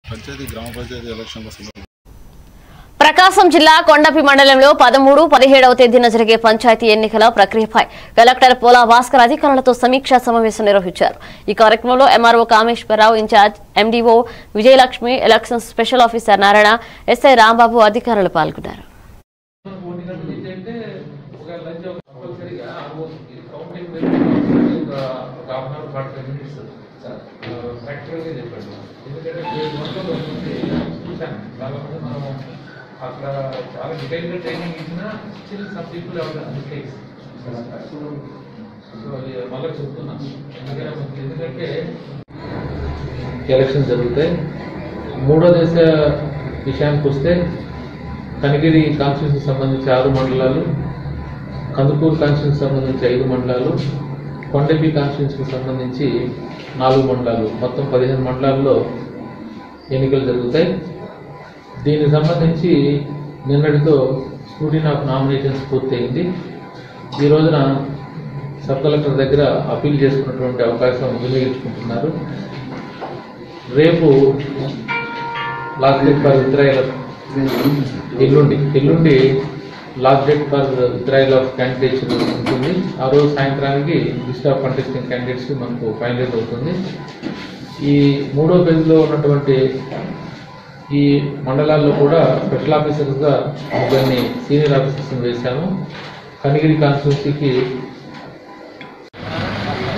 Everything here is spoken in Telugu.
పంచాయతీ గ్రామ పంచాయతీ ఎలక్షన్ల సందర్భంగా ప్రకాశం జిల్లా కొండపి మండలంలో పదమూడు పదిహేడవ తేదీన జరిగే పంచాయతీ ఎన్నికల ప్రక్రియపై కలెక్టర్ పోలా భాస్కర్ అధికారులతో సమీక్షా సమావేశం నిర్వహించారు ఈ కార్యక్రమంలో MRO Kameswara Rao in-charge MDO Vijayalakshmi election special officer Narayana SI Rambabu అధికారులు పాల్గొన్నారు ఒంటి గంట నుంచి అంటే ఒక లంచ్ కంపల్సరీగా కౌంటింగ్ ఒక ఒక half an hour forty five minutes ప్రాక్టికల్గా చెప్పండి ఎందుకంటే ఫేజ్ వన్లో కొంతమంది చూశాను చాలా మంది మనం అక్కడ చాలా డీటెయిల్గా ట్రైనింగ్ ఇచ్చినా స్టిల్ సమ్ పీపుల్ ఎవరు మిస్టేక్స్ సో అది మళ్ళీ చెప్తున్నా ఎందుకంటే మనకి ఎందుకంటే ఎలక్షన్ జరుగుతాయి మూడో దశ విషయానికి వస్తే కనిగిరి కాన్స్టిట్యూన్సీ సంబంధించి ఆరు మండలాలు కందుకూరు కాన్స్టిట్యూన్సీ సంబంధించి ఐదు మండలాలు కొండపి కాన్స్టిట్యూన్సీకి సంబంధించి నాలుగు మండలాలు మొత్తం పదిహేను మండలాల్లో ఎన్నికలు జరుగుతాయి దీనికి సంబంధించి నిన్నటితో స్క్రూటిన్ ఆఫ్ నామినేషన్స్ పూర్తయింది ఈ రోజున సబ్ కలెక్టర్ దగ్గర అప్పీల్ చేసుకున్నటువంటి అవకాశం వినియోగించుకుంటున్నారు రేపు లాస్ట్ డేట్ ఫర్ విత్డ్రాయల్ ఎల్లుండి ఎల్లుండి last date for withdrawal of candidates ఉంటుంది ఆ రోజు సాయంత్రానికి లిస్ట్ ఆఫ్ కంటెస్టింగ్ క్యాండిడేట్స్ మనకు ఫైనలైజ్ అవుతుంది ఈ మూడో పేజ్లో ఉన్నటువంటి ఈ మండలాల్లో కూడా స్పెషల్ ఆఫీసర్స్గా ముగ్గురిని సీనియర్ ఆఫీసర్స్ని వేశాము కనిగిరి కాన్స్టిట్యూన్సీకి